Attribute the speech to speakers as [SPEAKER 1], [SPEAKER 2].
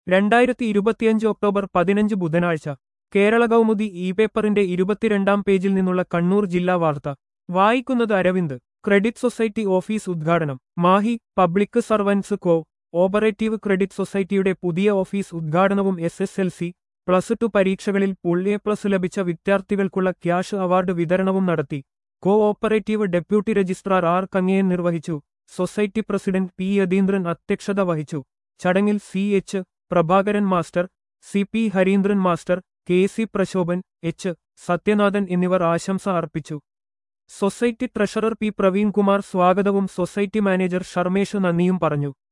[SPEAKER 1] രണ്ടായിരത്തി ഇരുപത്തിയഞ്ച് ഒക്ടോബർ പതിനഞ്ച് ബുധനാഴ്ച കേരള കൗമുദി ഇ പേപ്പറിന്റെ ഇരുപത്തിരണ്ടാം പേജിൽ നിന്നുള്ള കണ്ണൂർ ജില്ലാ വാർത്ത വായിക്കുന്നത് അരവിന്ദ് ക്രെഡിറ്റ് സൊസൈറ്റി ഓഫീസ് ഉദ്ഘാടനം Mahe public servants co operative credit സൊസൈറ്റിയുടെ പുതിയ ഓഫീസ് ഉദ്ഘാടനവും S S L C plus two പരീക്ഷകളിൽ ഫുൾ എ പ്ലസ് ലഭിച്ച വിദ്യാർത്ഥികൾക്കുള്ള ക്യാഷ് അവാർഡ് വിതരണവും നടത്തി co operative deputy registrar R Kangayan നിർവഹിച്ചു സൊസൈറ്റി പ്രസിഡന്റ് പി യതീന്ദ്രൻ അധ്യക്ഷത വഹിച്ചു ചടങ്ങിൽ C H Prabhakaran master C P Harindran master K C Prashobhan H Sathyanathan എന്നിവർ ആശംസ അർപ്പിച്ചു സൊസൈറ്റി ട്രഷറർ പി പ്രവീൺകുമാർ സ്വാഗതവും സൊസൈറ്റി മാനേജർ ഷർമേഷ് നന്ദിയും പറഞ്ഞു